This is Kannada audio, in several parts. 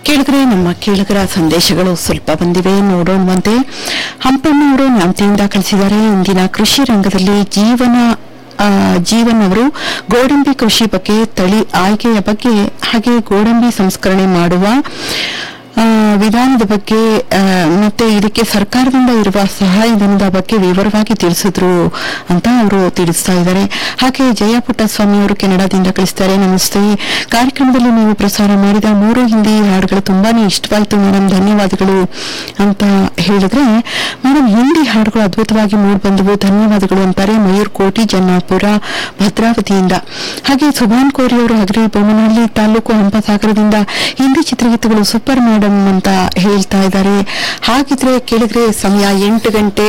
ಕೇಳಿದ್ರೆ ನಮ್ಮ ಕೇಳಿಗರ ಸಂದೇಶಗಳು ಸ್ವಲ್ಪ ಬಂದಿವೆ ನೋಡೋಣವಂತೆ ಹಂಪಣ್ಣವರು ನ್ಯಾಮತಿಯಿಂದ ಕಳಿಸಿದ್ದಾರೆ ಇಂದಿನ ಕೃಷಿ ರಂಗದಲ್ಲಿ ಜೀವನ ಆ, ಜೀವನ್ ಅವರು ಗೋಡಂಬಿ ಕೃಷಿ ಬಗ್ಗೆ ತಳಿ ಆಯ್ಕೆಯ ಬಗ್ಗೆ ಹಾಗೆ ಗೋಡಂಬಿ ಸಂಸ್ಕರಣೆ ಮಾಡುವ ಆ, ವಿಧಾನದ ಬಗ್ಗೆ ಆ, ಮತ್ತೆ ಇದಕ್ಕೆ ಸರ್ಕಾರದಿಂದ ಇರುವ ಸಹಾಯಧನದ ಬಗ್ಗೆ ವಿವರವಾಗಿ ತಿಳಿಸಿದ್ರು ಅಂತ ಅವರು ತಿಳಿಸ್ತಾ ಇದ್ದಾರೆ ಹಾಗೆ ಜಯ ಪುಟ್ಟಸ್ವಾಮಿ ಅವರು ಕೆನಡಾದಿಂದ ಕಳಿಸ್ತಾರೆ ನಮಸ್ತೆ ಕಾರ್ಯಕ್ರಮದಲ್ಲಿ ನೀವು ಪ್ರಸಾರ ಮಾಡಿದ ಮೂರು ಹಿಂದಿ ಹಾಡುಗಳು ತುಂಬಾನೇ ಇಷ್ಟವಾಯಿತು ಮೇಡಮ್ ಧನ್ಯವಾದಗಳು ಅಂತ ಹೇಳಿದ್ರೆ ಮೇಡಮ್ ಹಿಂದಿ ಹಾಡುಗಳು ಅದ್ಭುತವಾಗಿ ಮೂಡಿ ಬಂದವು ಧನ್ಯವಾದಗಳು ಅಂತಾರೆ ಮಯೂರ್ ಕೋಟಿ ಜನ್ನಾಪುರ ಭದ್ರಾವತಿಯಿಂದ ಹಾಗೆ ಸುಭಾನ್ ಕೋರಿ ಅವರು ಹಗರಿ ಬೊಮ್ಮನಹಳ್ಳಿ ತಾಲೂಕು ಹಂಪಸಾಗರದಿಂದ ಹಿಂದಿ ಚಿತ್ರಗೀತೆಗಳು ಸೂಪರ್ ಮೇಡಮ್ ಅಂತ ಹೇಳ್ತಾ ಇದ್ದಾರೆ ಹಾಗಿದ್ರೆ ಕೇಳಿದ್ರೆ ಸಮಯ ಎಂಟು ಗಂಟೆ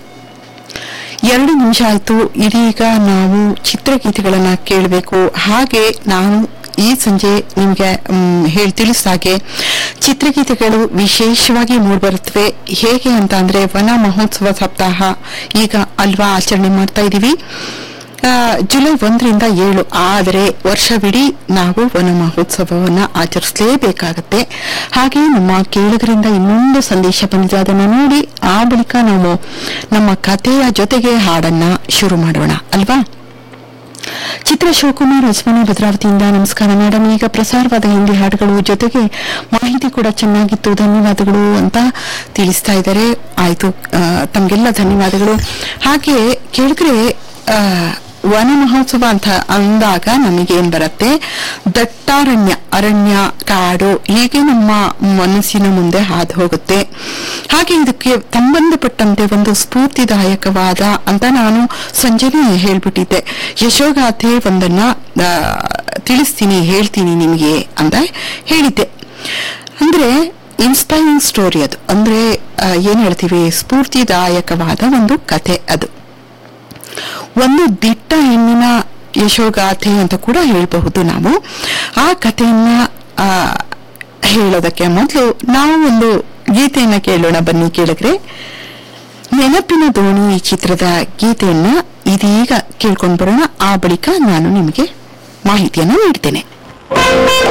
ಎರಡು ನಿಮಿಷ ಆಯ್ತು ಇದೀಗ ನಾವು ಚಿತ್ರಗೀತೆಗಳನ್ನ ಕೇಳಬೇಕು ಹಾಗೆ ನಾನು ಈ ಸಂಜೆ ನಿಮಗೆ ಹೇಳಿ ತಿಳಿಸಾಗೆ ಚಿತ್ರಗೀತೆಗಳು ವಿಶೇಷವಾಗಿ ಮೂಡಿಬರುತ್ತವೆ ಹೇಗೆ ಅಂತ ಅಂದ್ರೆ ವನ ಮಹೋತ್ಸವ ಸಪ್ತಾಹ ಈಗ ಅಲ್ವಾ ಆಚರಣೆ ಮಾಡ್ತಾ ಇದ್ದೀವಿ ಆ, ಜುಲೈ ಒಂದರಿಂದ ಏಳು ಆದರೆ ವರ್ಷವಿಡೀ ನಾವು ವನ ಮಹೋತ್ಸವವನ್ನು ಆಚರಿಸಲೇಬೇಕಾಗತ್ತೆ ಹಾಗೆ ನಮ್ಮ ಕೇಳುಗರಿಂದ ಇನ್ನೊಂದು ಸಂದೇಶ ಬಂದಿದೆ ಅದನ್ನು ನೋಡಿ ಆ ಬಳಿಕ ನಾವು ನಮ್ಮ ಕಥೆಯ ಜೊತೆಗೆ ಹಾಡನ್ನ ಶುರು ಮಾಡೋಣ ಅಲ್ವಾ ಚಿತ್ರ ಶಿವಕುಮಾರ್ ಅಜ್ಮನಿ ಭದ್ರಾವತಿಯಿಂದ ನಮಸ್ಕಾರ ಮೇಡಮ್ ಈಗ ಪ್ರಸಾರವಾದ ಹಿಂದಿ ಹಾಡುಗಳು ಜೊತೆಗೆ ಮಾಹಿತಿ ಕೂಡ ಚೆನ್ನಾಗಿತ್ತು ಧನ್ಯವಾದಗಳು ಅಂತ ತಿಳಿಸ್ತಾ ಇದ್ದಾರೆ ಆಯ್ತು ಆ, ತಮ್ಗೆಲ್ಲ ಧನ್ಯವಾದಗಳು ಹಾಗೆ ಕೇಳಿದ್ರೆ ಆ, ವನ ಮಹೋತ್ಸವ ಅಂತ ಅಂದಾಗ ನಮಗೇನ್ ಬರುತ್ತೆ ದಟ್ಟಾರಣ್ಯ ಅರಣ್ಯ ಕಾಡು ಹೀಗೆ ನಮ್ಮ ಮನಸ್ಸಿನ ಮುಂದೆ ಹಾದು ಹೋಗುತ್ತೆ ಹಾಗೆ ಇದಕ್ಕೆ ಸಂಬಂಧಪಟ್ಟಂತೆ ಒಂದು ಸ್ಫೂರ್ತಿದಾಯಕವಾದ ಅಂತ ನಾನು ಸಂಜೆನೆ ಹೇಳ್ಬಿಟ್ಟಿದ್ದೆ ಯಶೋಗಾಥೆ ಒಂದನ್ನ ಆ, ತಿಳಿಸ್ತೀನಿ ಹೇಳ್ತೀನಿ ನಿಮಗೆ ಅಂತ ಹೇಳಿದ್ದೆ ಅಂದ್ರೆ ಇನ್ಸ್ಪೈರಿಂಗ್ ಸ್ಟೋರಿ ಅದು ಅಂದ್ರೆ ಆ, ಏನ್ ಹೇಳ್ತೀವಿ ಸ್ಫೂರ್ತಿದಾಯಕವಾದ ಒಂದು ಕಥೆ ಅದು ಒಂದು ದಿಟ್ಟ ಹೆಣ್ಣಿನ ಯಶೋಗಾಥೆ ಅಂತ ಕೂಡ ಹೇಳಬಹುದು ನಾವು ಆ ಕಥೆಯನ್ನ ಆ, ಹೇಳೋದಕ್ಕೆ ಮೊದಲು ನಾವು ಒಂದು ಗೀತೆಯನ್ನ ಕೇಳೋಣ ಬನ್ನಿ ಕೇಳಿದ್ರೆ ನೆನಪಿನ ದೋಣಿ ಈ ಚಿತ್ರದ ಗೀತೆಯನ್ನ ಇದೀಗ ಕೇಳ್ಕೊಂಡು ಬರೋಣ ಆ ಬಳಿಕ ನಾನು ನಿಮಗೆ ಮಾಹಿತಿಯನ್ನು ನೀಡ್ತೇನೆ